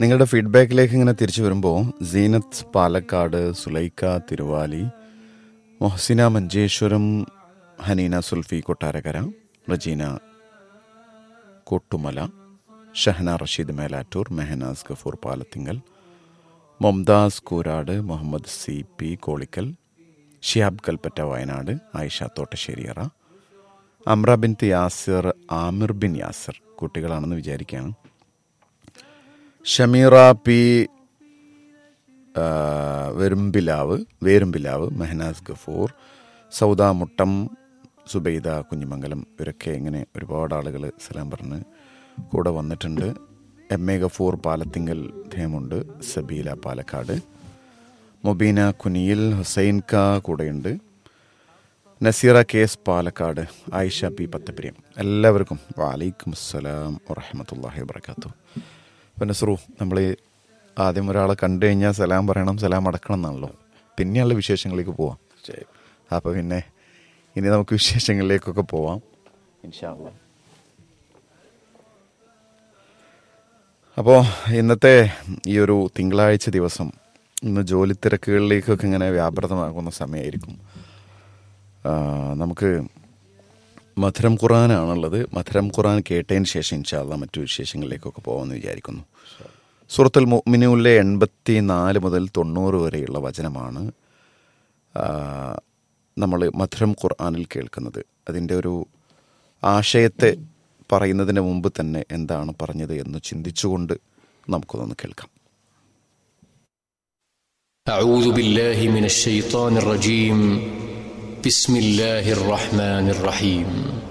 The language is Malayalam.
നിങ്ങളുടെ ഫീഡ്ബാക്കിലേക്ക് ഇങ്ങനെ തിരിച്ചു വരുമ്പോൾ സീനത്ത് പാലക്കാട് സുലൈക്ക തിരുവാലി മൊഹസിന മഞ്ചേശ്വരം ഹനീന സുൽഫി കൊട്ടാരക്കര റജീന കൊട്ടുമല ഷഹന റഷീദ് മേലാറ്റൂർ മെഹനാസ് ഗഫൂർ പാലത്തിങ്കൽ മൊംതാസ് കൂരാട് മുഹമ്മദ് സി പി കോളിക്കൽ ഷിയാബ് കൽപ്പറ്റ വയനാട് ആയിഷ തോട്ടശ്ശേരിയറ അമ്ര ബിൻ യാസിർ ആമിർ ബിൻ യാസിർ കുട്ടികളാണെന്ന് വിചാരിക്കുകയാണ് ഷമീറ പി ആ, വെരുമ്പിലാവ് വേരുമ്പിലാവ് മെഹനാസ് ഗഫൂർ സൗദ മുട്ടം സുബൈദ കുഞ്ഞിമംഗലം ഇവരൊക്കെ ഇങ്ങനെ ഒരുപാട് ആളുകൾ സലാം പറഞ്ഞ് കൂടെ വന്നിട്ടുണ്ട് എം എ ഗഫൂർ പാലത്തിങ്കൽ ധേമുണ്ട് സബീല പാലക്കാട് മൊബീന കുനിയിൽ ഹുസൈൻ ക കൂടെയുണ്ട് Naseera K S Palakkad Ayisha P പത്തപ്രിയം എല്ലാവർക്കും വാലൈക്കും അസ്സലാം വറഹമത്തല്ലാഹി വാബർക്കാത്തു അപ്പം നസ്രു നമ്മൾ ആദ്യം ഒരാളെ കണ്ടു കഴിഞ്ഞാൽ സലാം പറയണം സലാം അടക്കണം എന്നാണല്ലോ പിന്നെയുള്ള വിശേഷങ്ങളിലേക്ക് പോവാം അപ്പോൾ പിന്നെ ഇനി നമുക്ക് വിശേഷങ്ങളിലേക്കൊക്കെ പോവാം ഇൻഷാല്ല അപ്പോൾ ഇന്നത്തെ ഈ ഒരു തിങ്കളാഴ്ച ദിവസം ഇന്ന് ജോലി തിരക്കുകളിലേക്കൊക്കെ ഇങ്ങനെ വ്യാപൃതമാകുന്ന സമയമായിരിക്കും ആ, നമുക്ക് മധുരം ഖുറാനാണുള്ളത് മധുരം ഖുറാൻ കേട്ടതിന് ശേഷം ഇൻഷാല്ല മറ്റു വിശേഷങ്ങളിലേക്കൊക്കെ പോകാമെന്ന് വിചാരിക്കുന്നു സൂറത്തുൽ മുഅ്മിനൂനിലെ എൺപത്തി നാല് മുതൽ തൊണ്ണൂറ് വരെയുള്ള വചനമാണ് നമ്മൾ മധുരം ഖുർആാനിൽ കേൾക്കുന്നത് അതിൻ്റെ ഒരു ആശയത്തെ പറയുന്നതിന് മുമ്പ് തന്നെ എന്താണ് പറഞ്ഞത് എന്ന് ചിന്തിച്ചുകൊണ്ട് നമുക്കൊന്ന് കേൾക്കാം أعوذ بالله من الشيطان الرجيم بسم الله الرحمن الرحيم